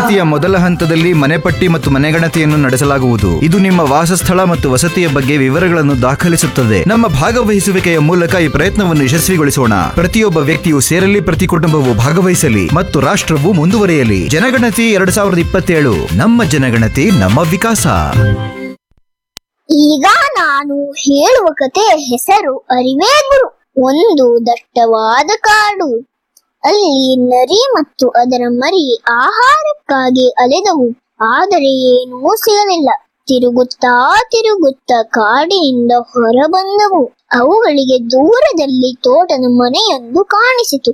ದುರಸ್ತಿಯ ಮೊದಲ ಹಂತದಲ್ಲಿ ಮನೆಪಟ್ಟಿ ಮತ್ತು ಮನೆಗಣತಿಯನ್ನು ನಡೆಸಲಾಗುವುದು ಇದು ನಿಮ್ಮ ವಾಸಸ್ಥಳ ಮತ್ತು ವಸತಿಯ ಬಗ್ಗೆ ವಿವರಗಳನ್ನು ದಾಖಲಿಸುತ್ತದೆ ನಮ್ಮ ಭಾಗವಹಿಸುವಿಕೆಯ ಮೂಲಕ ಈ ಪ್ರಯತ್ನವನ್ನು ಯಶಸ್ವಿಗೊಳಿಸೋಣ ಪ್ರತಿಯೊಬ್ಬ ವ್ಯಕ್ತಿಯು ಸೇರಲಿ ಪ್ರತಿ ಕುಟುಂಬವು ಭಾಗವಹಿಸಲಿ ಮತ್ತು ರಾಷ್ಟ್ರವು ಮುಂದುವರಿಯಲಿ ಜನಗಣತಿ ಎರಡ್ ಸಾವಿರದ ಇಪ್ಪತ್ತೇಳು ನಮ್ಮ ಜನಗಣತಿ ನಮ್ಮ ವಿಕಾಸ ಈಗ ನಾನು ಹೇಳುವ ಕಥೆಯ ಹೆಸರು ಅರಿವೇ ಗುರು ಒಂದು ದಟ್ಟವಾದ ಕಾಡು ಅಲ್ಲಿ ನರಿ ಮತ್ತು ಅದರ ಮರಿ ಆಹಾರಕ್ಕಾಗಿ ಅಲೆದವು ಆದರೆ ಏನೂ ಸಿಗಲಿಲ್ಲ ತಿರುಗುತ್ತಾ ತಿರುಗುತ್ತಾ ಕಾಡಿನಿಂದ ಹೊರಬಂದವು ಅವುಗಳಿಗೆ ದೂರದಲ್ಲಿ ತೋಟದ ಮನೆಯೊಂದು ಕಾಣಿಸಿತು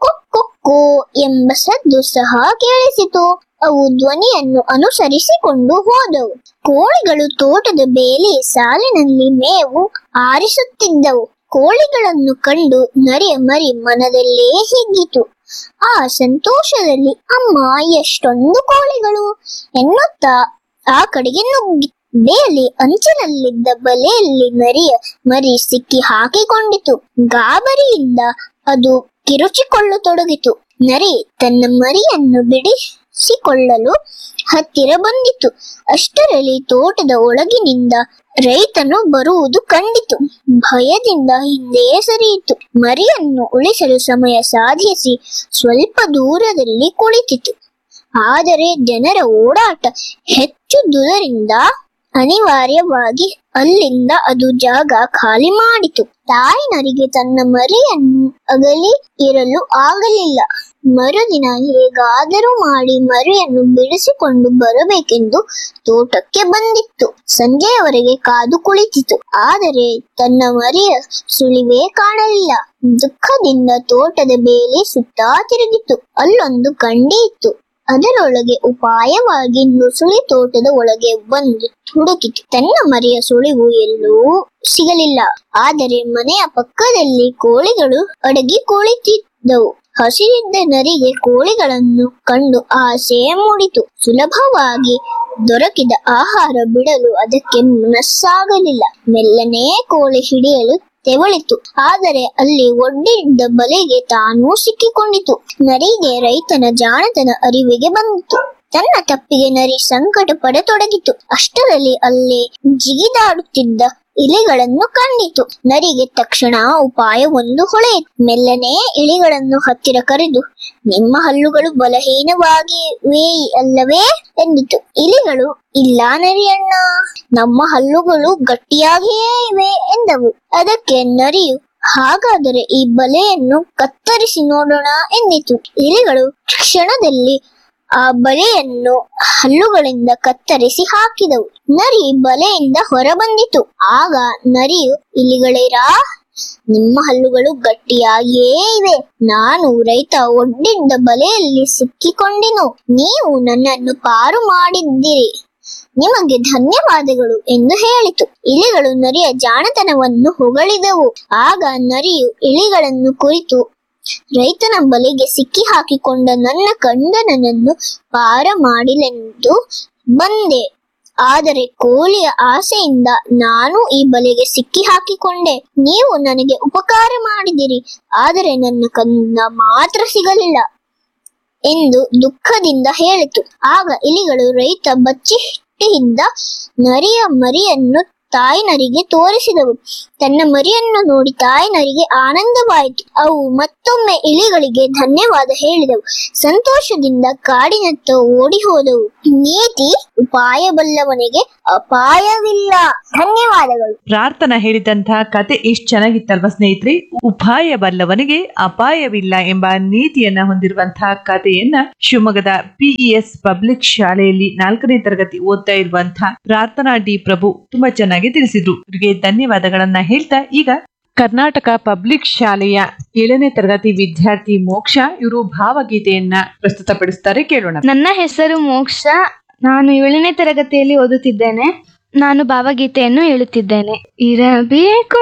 ಕೊಕ್ಕೊ ಎಂಬ ಸದ್ದು ಸಹ ಕೇಳಿಸಿತು ಅವು ಧ್ವನಿಯನ್ನು ಅನುಸರಿಸಿಕೊಂಡು ಹೋದವು ಕೋಳಿಗಳು ತೋಟದ ಬೇಲಿ ಸಾಲಿನಲ್ಲಿ ಮೇವು ಆರಿಸುತ್ತಿದ್ದವು ಕೋಳಿಗಳನ್ನು ಕಂಡು ನರಿಯ ಮರಿ ಮನದಲ್ಲೇ ಹಿಗ್ಗಿತು ಆ ಸಂತೋಷದಲ್ಲಿ ಅಮ್ಮ ಎಷ್ಟೊಂದು ಕೋಳಿಗಳು ಎನ್ನುತ್ತಾ ಆ ಕಡೆಗೆ ನುಗ್ಗಿ ಬೇಲಿ ಅಂಚಿನಲ್ಲಿದ್ದ ಬಲೆಯಲ್ಲಿ ನರಿಯ ಮರಿ ಸಿಕ್ಕಿ ಹಾಕಿಕೊಂಡಿತು ಗಾಬರಿಯಿಂದ ಅದು ಕಿರುಚಿಕೊಳ್ಳತೊಡಗಿತು ನರಿ ತನ್ನ ಮರಿಯನ್ನು ಬಿಡಿಸಿಕೊಳ್ಳಲು ಹತ್ತಿರ ಬಂದಿತು ಅಷ್ಟರಲ್ಲಿ ತೋಟದ ಒಳಗಿನಿಂದ ರೈತನು ಬರುವುದು ಕಂಡಿತು ಭಯದಿಂದ ಹಿಂದೆ ಸರಿಯಿತು ಮರಿಯನ್ನು ಉಳಿಸಲು ಸಮಯ ಸಾಧಿಸಿ ಸ್ವಲ್ಪ ದೂರದಲ್ಲಿ ಕುಳಿತಿತು ಆದರೆ ಜನರ ಓಡಾಟ ಹೆಚ್ಚುದುದರಿಂದ ಅನಿವಾರ್ಯವಾಗಿ ಅಲ್ಲಿಂದ ಅದು ಜಾಗ ಖಾಲಿ ಮಾಡಿತು ತಾಯಿನರಿಗೆ ತನ್ನ ಮರಿಯನ್ನು ಅಗಲಿ ಇರಲು ಆಗಲಿಲ್ಲ ಮರುದಿನ ಹೇಗಾದರೂ ಮಾಡಿ ಮರಿಯನ್ನು ಬಿಡಿಸಿಕೊಂಡು ಬರಬೇಕೆಂದು ತೋಟಕ್ಕೆ ಬಂದಿತ್ತು ಸಂಜೆಯವರೆಗೆ ಕಾದು ಕುಳಿತಿತು ಆದರೆ ತನ್ನ ಮರಿಯ ಸುಳಿವೇ ಕಾಣಲಿಲ್ಲ ದುಃಖದಿಂದ ತೋಟದ ಬೇಲಿ ಸುತ್ತಾ ತಿರುಗಿತು ಅಲ್ಲೊಂದು ಕಂಡಿ ಇತ್ತು ಅದರೊಳಗೆ ಉಪಾಯವಾಗಿ ನುಸುಳಿ ತೋಟದ ಒಳಗೆ ಬಂದು ಹುಡುಕಿತು ತನ್ನ ಮರಿಯ ಸುಳಿವು ಎಲ್ಲೂ ಸಿಗಲಿಲ್ಲ ಆದರೆ ಮನೆಯ ಪಕ್ಕದಲ್ಲಿ ಕೋಳಿಗಳು ಅಡಗಿ ಕುಳಿತಿದ್ದವು ಹಸಿರಿದ್ದ ನರಿಗೆ ಕೋಳಿಗಳನ್ನು ಕಂಡು ಆಸೆ ಮೂಡಿತು ಸುಲಭವಾಗಿ ದೊರಕಿದ ಆಹಾರ ಬಿಡಲು ಅದಕ್ಕೆ ಮನಸ್ಸಾಗಲಿಲ್ಲ ಮೆಲ್ಲನೆ ಕೋಳಿ ಹಿಡಿಯಲು ತೆವಳಿತು ಆದರೆ ಅಲ್ಲಿ ಒಡ್ಡಿದ್ದ ಬಲೆಗೆ ತಾನೂ ಸಿಕ್ಕಿಕೊಂಡಿತು ನರಿಗೆ ರೈತನ ಜಾಣತನ ಅರಿವಿಗೆ ಬಂದಿತು ತನ್ನ ತಪ್ಪಿಗೆ ನರಿ ಸಂಕಟ ಪಡತೊಡಗಿತು ಅಷ್ಟರಲ್ಲಿ ಅಲ್ಲೇ ಜಿಗಿದಾಡುತ್ತಿದ್ದ ಇಲಿಗಳನ್ನು ಕಂಡಿತು ನರಿಗೆ ತಕ್ಷಣ ಉಪಾಯ ಒಂದು ಹೊಳೆಯಿತು ಮೆಲ್ಲನೆ ಇಲಿಗಳನ್ನು ಹತ್ತಿರ ಕರೆದು ನಿಮ್ಮ ಹಲ್ಲುಗಳು ಬಲಹೀನವಾಗಿವೆ ಅಲ್ಲವೇ ಎಂದಿತು ಇಲಿಗಳು ಇಲ್ಲ ನರಿಯಣ್ಣ ನಮ್ಮ ಹಲ್ಲುಗಳು ಗಟ್ಟಿಯಾಗಿಯೇ ಇವೆ ಎಂದವು ಅದಕ್ಕೆ ನರಿಯು ಹಾಗಾದರೆ ಈ ಬಲೆಯನ್ನು ಕತ್ತರಿಸಿ ನೋಡೋಣ ಎಂದಿತು ಇಲಿಗಳು ಕ್ಷಣದಲ್ಲಿ ಆ ಬಲೆಯನ್ನು ಹಲ್ಲುಗಳಿಂದ ಕತ್ತರಿಸಿ ಹಾಕಿದವು ನರಿ ಬಲೆಯಿಂದ ಹೊರಬಂದಿತು ಆಗ ನರಿಯು ಇಲಿಗಳೇರಾ ನಿಮ್ಮ ಹಲ್ಲುಗಳು ಗಟ್ಟಿಯಾಗಿಯೇ ಇವೆ ನಾನು ರೈತ ಒಡ್ಡಿದ್ದ ಬಲೆಯಲ್ಲಿ ಸಿಕ್ಕಿಕೊಂಡೆನು ನೀವು ನನ್ನನ್ನು ಪಾರು ಮಾಡಿದ್ದೀರಿ ನಿಮಗೆ ಧನ್ಯವಾದಗಳು ಎಂದು ಹೇಳಿತು ಇಲಿಗಳು ನರಿಯ ಜಾಣತನವನ್ನು ಹೊಗಳಿದವು ಆಗ ನರಿಯು ಇಲಿಗಳನ್ನು ಕುರಿತು ರೈತನ ಬಲೆಗೆ ಸಿಕ್ಕಿ ಹಾಕಿಕೊಂಡ ನನ್ನ ಕಂದನನ್ನು ಪಾರ ಮಾಡಿಲೆಂದು ಬಂದೆ ಆದರೆ ಕೋಳಿಯ ಆಸೆಯಿಂದ ನಾನು ಈ ಬಲೆಗೆ ಸಿಕ್ಕಿ ಹಾಕಿಕೊಂಡೆ ನೀವು ನನಗೆ ಉಪಕಾರ ಮಾಡಿದಿರಿ ಆದರೆ ನನ್ನ ಕಂದ ಮಾತ್ರ ಸಿಗಲಿಲ್ಲ ಎಂದು ದುಃಖದಿಂದ ಹೇಳಿತು ಆಗ ಇಲಿಗಳು ರೈತ ಬಚ್ಚಿಟ್ಟಿದ್ದ ನರಿಯ ಮರಿಯನ್ನು ತಾಯಿ ನರಿಗೆ ತೋರಿಸಿದವು ತನ್ನ ಮರಿಯನ್ನು ನೋಡಿ ತಾಯಿ ನರಿಗೆ ಆನಂದವಾಯಿತು ಅವು ಮತ್ತೊಮ್ಮೆ ಇಲಿಗಳಿಗೆ ಧನ್ಯವಾದ ಹೇಳಿದವು ಸಂತೋಷದಿಂದ ಕಾಡಿನತ್ತ ಓಡಿ ಹೋದವು ನೀತಿ ಉಪಾಯ ಬಲ್ಲವನಿಗೆ ಅಪಾಯವಿಲ್ಲ ಧನ್ಯವಾದಗಳು ಪ್ರಾರ್ಥನಾ ಹೇಳಿದಂತಹ ಕತೆ ಎಷ್ಟು ಚೆನ್ನಾಗಿತ್ತಲ್ವಾ ಸ್ನೇಹಿತರೆ ಉಪಾಯ ಬಲ್ಲವನಿಗೆ ಅಪಾಯವಿಲ್ಲ ಎಂಬ ನೀತಿಯನ್ನ ಹೊಂದಿರುವಂತಹ ಕಥೆಯನ್ನ ಶಿವಮೊಗ್ಗದ ಪಿಇಎಸ್ ಪಬ್ಲಿಕ್ ಶಾಲೆಯಲ್ಲಿ ನಾಲ್ಕನೇ ತರಗತಿ ಓದ್ತಾ ಇರುವಂತಹ ಪ್ರಾರ್ಥನಾ ಡಿ ಪ್ರಭು ತುಂಬಾ ಚೆನ್ನಾಗಿ ತಿಳಿಸಿದ್ರು ಇವರಿಗೆ ಧನ್ಯವಾದಗಳನ್ನ ಹೇಳ್ತಾ ಈಗ ಕರ್ನಾಟಕ ಪಬ್ಲಿಕ್ ಶಾಲೆಯ ಏಳನೇ ತರಗತಿ ವಿದ್ಯಾರ್ಥಿ ಮೋಕ್ಷ ಇವರು ಭಾವಗೀತೆಯನ್ನ ಪ್ರಸ್ತುತಪಡಿಸ್ತಾರೆ ಕೇಳೋಣ ನನ್ನ ಹೆಸರು ಮೋಕ್ಷ ನಾನು ಏಳನೇ ತರಗತಿಯಲ್ಲಿ ಓದುತ್ತಿದ್ದೇನೆ ನಾನು ಭಾವಗೀತೆಯನ್ನು ಹೇಳುತ್ತಿದ್ದೇನೆ ಇರಬೇಕು